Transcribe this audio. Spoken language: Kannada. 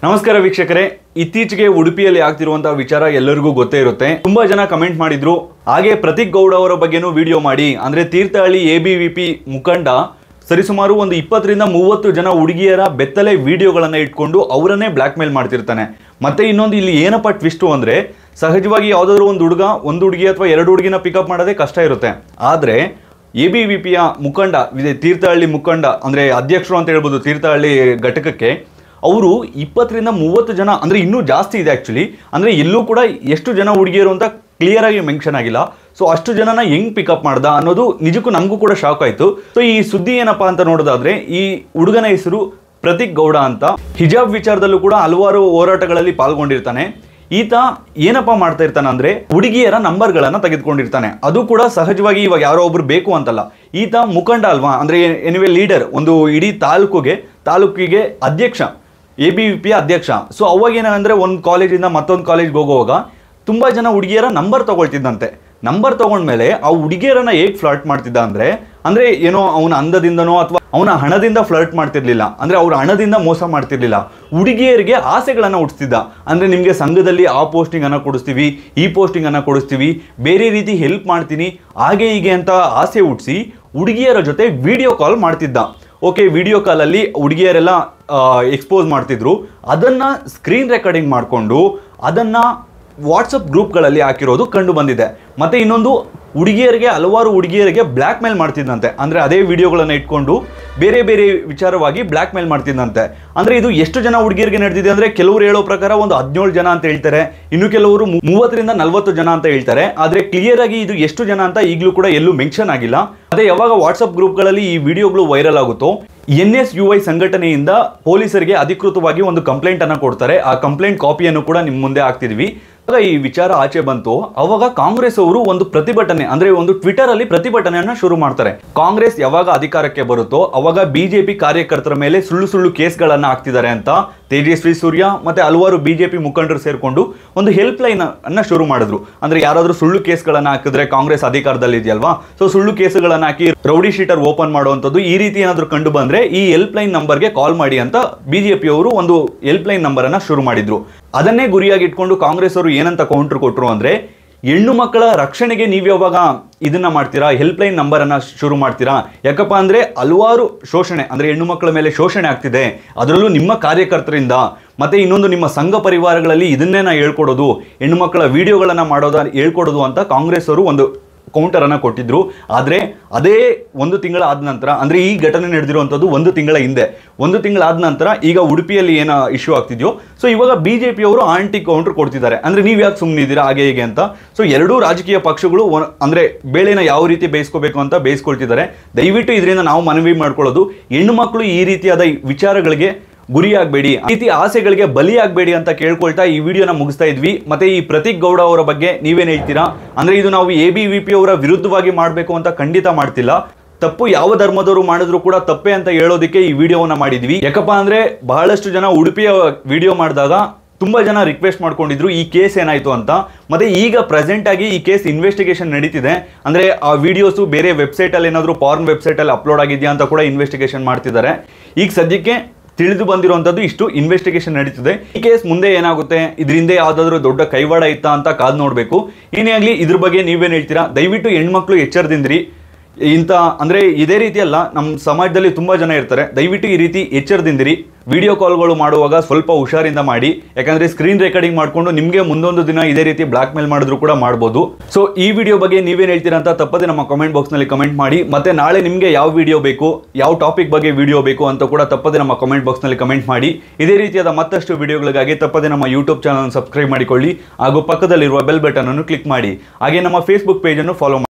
ನಮಸ್ಕಾರ ವೀಕ್ಷಕರೇ ಇತ್ತೀಚೆಗೆ ಉಡುಪಿಯಲ್ಲಿ ಆಗ್ತಿರುವಂತಹ ವಿಚಾರ ಎಲ್ಲರಿಗೂ ಗೊತ್ತೇ ಇರುತ್ತೆ ತುಂಬಾ ಜನ ಕಮೆಂಟ್ ಮಾಡಿದ್ರು ಹಾಗೆ ಪ್ರತೀಕ್ ಗೌಡ ಅವರ ಬಗ್ಗೆನೂ ವಿಡಿಯೋ ಮಾಡಿ ಅಂದ್ರೆ Thirthahalli A B V P ಮುಖಂಡ ಸರಿಸುಮಾರು ಒಂದು ಇಪ್ಪತ್ತರಿಂದ ಮೂವತ್ತು ಜನ ಹುಡುಗಿಯರ ಬೆತ್ತಲೆ ವಿಡಿಯೋಗಳನ್ನ ಇಟ್ಕೊಂಡು ಅವರನ್ನೇ ಬ್ಲಾಕ್ ಮೇಲ್ ಮಾಡ್ತಿರ್ತಾನೆ ಮತ್ತೆ ಇನ್ನೊಂದು ಇಲ್ಲಿ ಏನಪ್ಪ ಟ್ವಿಸ್ಟು ಅಂದ್ರೆ ಸಹಜವಾಗಿ ಯಾವುದಾದ್ರೂ ಒಂದು ಹುಡುಗ ಒಂದು ಹುಡುಗಿ ಅಥವಾ ಎರಡು ಹುಡುಗಿನ ಪಿಕಪ್ ಮಾಡೋದೇ ಕಷ್ಟ ಇರುತ್ತೆ ಆದ್ರೆ ಎ ಬಿ ವಿ ಪಿಯ ಮುಖಂಡ ಇದೆ ತೀರ್ಥಹಳ್ಳಿ ಮುಖಂಡ ಅಂದ್ರೆ ಅಧ್ಯಕ್ಷರು ಅಂತ ಹೇಳ್ಬೋದು ತೀರ್ಥಹಳ್ಳಿ ಘಟಕಕ್ಕೆ ಅವರು ಇಪ್ಪತ್ತರಿಂದ ಮೂವತ್ತು ಜನ ಅಂದ್ರೆ ಇನ್ನೂ ಜಾಸ್ತಿ ಇದೆ ಆಕ್ಚುಲಿ ಅಂದ್ರೆ ಎಲ್ಲೂ ಕೂಡ ಎಷ್ಟು ಜನ ಹುಡುಗಿಯರು ಅಂತ ಕ್ಲಿಯರ್ ಆಗಿ ಮೆನ್ಷನ್ ಆಗಿಲ್ಲ ಸೊ ಅಷ್ಟು ಜನನ ಹೆಂಗ್ ಪಿಕಪ್ ಮಾಡ್ದ ಅನ್ನೋದು ನಿಜಕ್ಕೂ ನಮಗೂ ಕೂಡ ಶಾಕ್ ಆಯ್ತು ಸೊ ಈ ಸುದ್ದಿ ಏನಪ್ಪಾ ಅಂತ ನೋಡೋದಾದ್ರೆ ಈ ಹುಡುಗನ ಹೆಸರು ಪ್ರತೀಕ್ ಗೌಡ ಅಂತ ಹಿಜಾಬ್ ವಿಚಾರದಲ್ಲೂ ಕೂಡ ಹಲವಾರು ಹೋರಾಟಗಳಲ್ಲಿ ಪಾಲ್ಗೊಂಡಿರ್ತಾನೆ ಈತ ಏನಪ್ಪ ಮಾಡ್ತಾ ಇರ್ತಾನೆ ಅಂದ್ರೆ ಹುಡುಗಿಯರ ನಂಬರ್ಗಳನ್ನ ತೆಗೆದುಕೊಂಡಿರ್ತಾನೆ ಅದು ಕೂಡ ಸಹಜವಾಗಿ ಇವಾಗ ಯಾರೋ ಒಬ್ರು ಬೇಕು ಅಂತಲ್ಲ ಈತ ಮುಖಂಡ ಅಲ್ವಾ ಅಂದ್ರೆ ಎನಿವೆ ಲೀಡರ್ ಒಂದು ಇಡೀ ತಾಲೂಕುಗೆ ತಾಲೂಕಿಗೆ ಅಧ್ಯಕ್ಷ ಎ ಬಿ ವಿ ಪಿ ಅಧ್ಯಕ್ಷ ಸೊ ಅವಾಗ ಏನಂದ್ರೆ ಒಂದು ಕಾಲೇಜಿಂದ ಮತ್ತೊಂದು ಕಾಲೇಜ್ಗೆ ಹೋಗುವಾಗ ತುಂಬಾ ಜನ ಹುಡುಗಿಯರ ನಂಬರ್ ತಗೊಳ್ತಿದ್ದಂತೆ ನಂಬರ್ ತಗೊಂಡ್ಮೇಲೆ ಆ ಹುಡುಗಿಯರನ್ನ ಹೇಗ್ ಫ್ಲರ್ಟ್ ಮಾಡ್ತಿದ್ದ ಅಂದ್ರೆ ಅಂದ್ರೆ ಏನೋ ಅವನ ಅಂದದಿಂದನೋ ಅಥವಾ ಅವನ ಹಣದಿಂದ ಫ್ಲರ್ಟ್ ಮಾಡ್ತಿರ್ಲಿಲ್ಲ ಅಂದ್ರೆ ಅವ್ರ ಹಣದಿಂದ ಮೋಸ ಮಾಡ್ತಿರ್ಲಿಲ್ಲ ಹುಡುಗಿಯರಿಗೆ ಆಸೆಗಳನ್ನ ಹುಟ್ಟಿಸ್ತಿದ್ದ ಅಂದ್ರೆ ನಿಮ್ಗೆ ಸಂಘದಲ್ಲಿ ಆ ಪೋಸ್ಟಿಂಗ್ ಅನ್ನ ಕೊಡಿಸ್ತೀವಿ ಈ ಪೋಸ್ಟಿಂಗ್ ಅನ್ನ ಕೊಡಿಸ್ತೀವಿ ಬೇರೆ ರೀತಿ ಹೆಲ್ಪ್ ಮಾಡ್ತೀನಿ ಹಾಗೆ ಹೀಗೆ ಅಂತ ಆಸೆ ಹುಟ್ಟಿಸಿ ಹುಡುಗಿಯರ ಜೊತೆ ವಿಡಿಯೋ ಕಾಲ್ ಮಾಡ್ತಿದ್ದ ಓಕೆ ವಿಡಿಯೋ ಕಾಲಲ್ಲಿ ಹುಡುಗಿಯರೆಲ್ಲ ಎಕ್ಸ್ಪೋಸ್ ಮಾಡ್ತಿದ್ರು ಅದನ್ನ ಸ್ಕ್ರೀನ್ ರೆಕಾರ್ಡಿಂಗ್ ಮಾಡಿಕೊಂಡು ಅದನ್ನ ವಾಟ್ಸಪ್ ಗ್ರೂಪ್ಗಳಲ್ಲಿ ಹಾಕಿರೋದು ಕಂಡು ಬಂದಿದೆ ಮತ್ತೆ ಇನ್ನೊಂದು ಹುಡುಗಿಯರಿಗೆ ಹಲವಾರು ಹುಡುಗಿಯರಿಗೆ ಬ್ಲ್ಯಾಕ್ ಮೇಲ್ ಮಾಡ್ತಿದ್ದಂತೆ ಅಂದ್ರೆ ಅದೇ ವಿಡಿಯೋಗಳನ್ನ ಇಟ್ಕೊಂಡು ಬೇರೆ ಬೇರೆ ವಿಚಾರವಾಗಿ ಬ್ಲ್ಯಾಕ್ ಮೇಲ್ ಮಾಡ್ತಿದ್ದಂತೆ ಅಂದ್ರೆ ಇದು ಎಷ್ಟು ಜನ ಹುಡುಗಿಯರಿಗೆ ನಡೆದಿದೆ ಅಂದ್ರೆ ಕೆಲವರು ಹೇಳೋ ಪ್ರಕಾರ ಒಂದು ಹದಿನೇಳು ಜನ ಅಂತ ಹೇಳ್ತಾರೆ ಇನ್ನು ಕೆಲವರು ಮೂ- ಮೂವತ್ತರಿಂದ ನಲವತ್ತು ಜನ ಅಂತ ಹೇಳ್ತಾರೆ ಆದ್ರೆ ಕ್ಲಿಯರ್ ಆಗಿ ಇದು ಎಷ್ಟು ಜನ ಅಂತ ಈಗಲೂ ಕೂಡ ಎಲ್ಲೂ ಮೆನ್ಷನ್ ಆಗಿಲ್ಲ ಅದೇ ಯಾವಾಗ ವಾಟ್ಸಪ್ ಗ್ರೂಪ್ಗಳಲ್ಲಿ ಈ ವಿಡಿಯೋಗಳು ವೈರಲ್ ಆಗುತ್ತೋ ಎನ್ ಎಸ್ ಯು ಐ ಸಂಘಟನೆಯಿಂದ ಪೊಲೀಸರಿಗೆ ಅಧಿಕೃತವಾಗಿ ಒಂದು ಕಂಪ್ಲೇಂಟ್ ಅನ್ನ ಕೊಡ್ತಾರೆ ಆ ಕಂಪ್ಲೇಂಟ್ ಕಾಪಿಯನ್ನು ಕೂಡ ನಿಮ್ಮ ಮುಂದೆ ಹಾಕ್ತಿದ್ವಿ ಆಗ ಈ ವಿಚಾರ ಆಚೆ ಬಂತು ಅವಾಗ ಕಾಂಗ್ರೆಸ್ ಅವರು ಒಂದು ಪ್ರತಿಭಟನೆ ಅಂದ್ರೆ ಒಂದು ಟ್ವಿಟರ್ ಅಲ್ಲಿ ಪ್ರತಿಭಟನೆಯನ್ನ ಶುರು ಮಾಡ್ತಾರೆ ಕಾಂಗ್ರೆಸ್ ಯಾವಾಗ ಅಧಿಕಾರಕ್ಕೆ ಬರುತ್ತೋ ಅವಾಗ ಬಿಜೆಪಿ ಕಾರ್ಯಕರ್ತರ ಮೇಲೆ ಸುಳ್ಳು ಸುಳ್ಳು ಕೇಸ್ಗಳನ್ನ ಹಾಕ್ತಿದ್ದಾರೆ ಅಂತ ತೇಜಸ್ವಿ ಸೂರ್ಯ ಮತ್ತೆ ಹಲವಾರು ಬಿಜೆಪಿ ಮುಖಂಡರು ಸೇರ್ಕೊಂಡು ಒಂದು ಹೆಲ್ಪ್ ಲೈನ್ ಅನ್ನ ಶುರು ಮಾಡಿದ್ರು ಅಂದ್ರೆ ಯಾರಾದ್ರೂ ಸುಳ್ಳು ಕೇಸ್ಗಳನ್ನ ಹಾಕಿದ್ರೆ ಕಾಂಗ್ರೆಸ್ ಅಧಿಕಾರದಲ್ಲಿ ಇದೆಯಲ್ವಾ ಸೊ ಸುಳ್ಳು ಕೇಸುಗಳನ್ನ ಹಾಕಿ ರೌಡಿ ಶೀಟರ್ ಓಪನ್ ಮಾಡುವಂಥದ್ದು ಈ ರೀತಿ ಏನಾದ್ರು ಕಂಡು ಬಂದ್ರೆ ಈ ಹೆಲ್ಪ್ ಲೈನ್ ನಂಬರ್ಗೆ ಕಾಲ್ ಮಾಡಿ ಅಂತ ಬಿಜೆಪಿ ಅವರು ಒಂದು ಹೆಲ್ಪ್ ಲೈನ್ ನಂಬರ್ ಅನ್ನ ಶುರು ಮಾಡಿದ್ರು ಅದನ್ನೇ ಗುರಿಯಾಗಿ ಇಟ್ಕೊಂಡು ಕಾಂಗ್ರೆಸ್ ಅವರು ಏನಂತ ಕೌಂಟರ್ ಕೊಟ್ರು ಅಂದ್ರೆ ಹೆಣ್ಣು ಮಕ್ಕಳ ರಕ್ಷಣೆಗೆ ನೀವು ಯಾವಾಗ ಇದನ್ನ ಮಾಡ್ತೀರಾ ಹೆಲ್ಪ್ ಲೈನ್ ನಂಬರ್ ಅನ್ನ ಶುರು ಮಾಡ್ತೀರಾ ಯಾಕಪ್ಪ ಅಂದ್ರೆ ಹಲವಾರು ಶೋಷಣೆ ಅಂದ್ರೆ ಹೆಣ್ಣು ಮಕ್ಕಳ ಮೇಲೆ ಶೋಷಣೆ ಆಗ್ತಿದೆ ಅದರಲ್ಲೂ ನಿಮ್ಮ ಕಾರ್ಯಕರ್ತರಿಂದ ಮತ್ತೆ ಇನ್ನೊಂದು ನಿಮ್ಮ ಸಂಘ ಪರಿವಾರಗಳಲ್ಲಿ ಇದನ್ನೇ ನಾ ಹೇಳ್ಕೊಡೋದು ಹೆಣ್ಣು ಮಕ್ಕಳ ವಿಡಿಯೋಗಳನ್ನ ಮಾಡೋದ ಹೇಳ್ಕೊಡೋದು ಅಂತ ಕಾಂಗ್ರೆಸ್ ಅವರು ಒಂದು ಕೌಂಟರ್ ಅನ್ನ ಕೊಟ್ಟಿದ್ರು ಆದ್ರೆ ಅದೇ ಒಂದು ತಿಂಗಳ ಆದ ನಂತರ ಅಂದ್ರೆ ಈ ಘಟನೆ ನಡೆದಿರುವಂತದ್ದು ಒಂದು ತಿಂಗಳ ಹಿಂದೆ ಒಂದು ತಿಂಗಳಾದ ನಂತರ ಈಗ ಉಡುಪಿಯಲ್ಲಿ ಏನ ಇಶ್ಯೂ ಆಗ್ತಿದ್ಯೋ ಸೊ ಇವಾಗ ಬಿಜೆಪಿ ಅವರು ಆಂಟಿ ಕೌಂಟರ್ ಕೊಡ್ತಿದ್ದಾರೆ ಅಂದ್ರೆ ನೀವು ಯಾಕೆ ಸುಮ್ಮನಿದ್ದೀರಾ ಹಾಗೆ ಹೀಗೆ ಅಂತ ಸೊ ಎರಡೂ ರಾಜಕೀಯ ಪಕ್ಷಗಳು ಒನ್- ಅಂದ್ರೆ ಬೇಳೆನ ಯಾವ ರೀತಿ ಬೇಯಿಸ್ಕೋಬೇಕು ಅಂತ ಬೇಯಿಸ್ಕೊಳ್ತಿದ್ದಾರೆ ದಯವಿಟ್ಟು ಇದರಿಂದ ನಾವು ಮನವಿ ಮಾಡ್ಕೊಳ್ಳೋದು ಹೆಣ್ಣು ಮಕ್ಕಳು ಈ ರೀತಿಯಾದ ವಿಚಾರಗಳಿಗೆ ಗುರಿಯಾಗಬೇಡಿ ಈ ರೀತಿ ಆಸೆಗಳಿಗೆ ಬಲಿಯಾಗಬೇಡಿ ಅಂತ ಕೇಳ್ಕೊಳ್ತಾ ಈ ವಿಡಿಯೋನ ಮುಗಿಸ್ತಾ ಇದ್ವಿ ಮತ್ತೆ ಈ ಪ್ರತೀಕ್ ಗೌಡ ಅವರ ಬಗ್ಗೆ ನೀವೇನ್ ಹೇಳ್ತೀರಾ ಅಂದ್ರೆ ಇದು ನಾವು ಎ ಬಿ ವಿ ಪಿ ಅವರ ವಿರುದ್ಧವಾಗಿ ಮಾಡಬೇಕು ಅಂತ ಖಂಡಿತ ಮಾಡ್ತಿಲ್ಲ ತಪ್ಪು ಯಾವ ಧರ್ಮದವರು ಮಾಡಿದ್ರು ಕೂಡ ತಪ್ಪೆ ಅಂತ ಹೇಳೋದಕ್ಕೆ ಈ ವಿಡಿಯೋವನ್ನ ಮಾಡಿದ್ವಿ ಯಾಕಪ್ಪ ಅಂದ್ರೆ ಬಹಳಷ್ಟು ಜನ ಉಡುಪಿಯ ವಿಡಿಯೋ ಮಾಡಿದಾಗ ತುಂಬಾ ಜನ ರಿಕ್ವೆಸ್ಟ್ ಮಾಡ್ಕೊಂಡಿದ್ರು ಈ ಕೇಸ್ ಏನಾಯ್ತು ಅಂತ ಮತ್ತೆ ಈಗ ಪ್ರೆಸೆಂಟ್ ಆಗಿ ಈ ಕೇಸ್ ಇನ್ವೆಸ್ಟಿಗೇಷನ್ ನಡೀತಿದೆ ಅಂದ್ರೆ ಆ ವಿಡಿಯೋಸು ಬೇರೆ ವೆಬ್ಸೈಟ್ ಅಲ್ಲಿ ಏನಾದ್ರು ಪಾರ್ನ್ ವೆಬ್ಸೈಟ್ ಅಲ್ಲಿ ಅಪ್ಲೋಡ್ ಆಗಿದೆಯಾ ಅಂತ ಕೂಡ ಇನ್ವೆಸ್ಟಿಗೇಷನ್ ಮಾಡ್ತಿದ್ದಾರೆ ಈಗ ಸದ್ಯಕ್ಕೆ ತಿಳಿದು ಬಂದಿರುವಂತದ್ದು ಇಷ್ಟು ಇನ್ವೆಸ್ಟಿಗೇಷನ್ ನಡೀತಿದೆ ಈ ಕೇಸ್ ಮುಂದೆ ಏನಾಗುತ್ತೆ ಇದರಿಂದ ಯಾವ್ದಾದ್ರು ದೊಡ್ಡ ಕೈವಾಡ ಇತ್ತಾ ಅಂತ ಕಾದ್ ನೋಡ್ಬೇಕು ಏನೇ ಆಗ್ಲಿ ಇದ್ರ ಬಗ್ಗೆ ನೀವೇನ್ ಹೇಳ್ತೀರಾ ದಯವಿಟ್ಟು ಹೆಣ್ಮಕ್ಳು ಎಚ್ಚರದಿಂದ್ರಿ ಇಂಥ ಅಂದ್ರೆ ಇದೇ ರೀತಿ ಅಲ್ಲ ನಮ್ಮ ಸಮಾಜದಲ್ಲಿ ತುಂಬಾ ಜನ ಇರ್ತಾರೆ ದಯವಿಟ್ಟು ಈ ರೀತಿ ಎಚ್ಚರದಿಂದಿರಿ ವಿಡಿಯೋ ಕಾಲ್ಗಳು ಮಾಡುವಾಗ ಸ್ವಲ್ಪ ಹುಷಾರಿಂದ ಮಾಡಿ ಯಾಕಂದ್ರೆ ಸ್ಕ್ರೀನ್ ರೆಕಾರ್ಡಿಂಗ್ ಮಾಡ್ಕೊಂಡು ನಿಮಗೆ ಮುಂದೊಂದು ದಿನ ಇದೇ ರೀತಿ ಬ್ಲಾಕ್ ಮೇಲ್ ಮಾಡಿದ್ರು ಕೂಡ ಮಾಡ್ಬೋದು ಸೊ ಈ ವಿಡಿಯೋ ಬಗ್ಗೆ ನೀವೇನ್ ಹೇಳ್ತೀರಾ ಅಂತ ತಪ್ಪದೆ ನಮ್ಮ ಕಮೆಂಟ್ ಬಾಕ್ಸ್ ನಲ್ಲಿ ಕಮೆಂಟ್ ಮಾಡಿ ಮತ್ತೆ ನಾಳೆ ನಿಮಗೆ ಯಾವ ವಿಡಿಯೋ ಬೇಕು ಯಾವ ಟಾಪಿಕ್ ಬಗ್ಗೆ ವಿಡಿಯೋ ಬೇಕು ಅಂತ ಕೂಡ ತಪ್ಪದೆ ನಮ್ಮ ಕಮೆಂಟ್ ಬಾಕ್ಸ್ ನಲ್ಲಿ ಕಮೆಂಟ್ ಮಾಡಿ ಇದೇ ರೀತಿಯಾದ ಮತ್ತಷ್ಟು ವಿಡಿಯೋಗಳಿಗಾಗಿ ತಪ್ಪದೆ ನಮ್ಮ ಯೂಟ್ಯೂಬ್ ಚಾನಲ್ ಸಬ್ಸ್ಕ್ರೈಬ್ ಮಾಡಿಕೊಳ್ಳಿ ಹಾಗೂ ಪಕ್ಕದಲ್ಲಿರುವ ಬೆಲ್ ಬಟನ್ ಅನ್ನು ಕ್ಲಿಕ್ ಮಾಡಿ ಹಾಗೆ ನಮ್ಮ ಫೇಸ್ಬುಕ್ ಪೇಜ್ ಅನ್ನು ಫಾಲೋ ಮಾಡಿ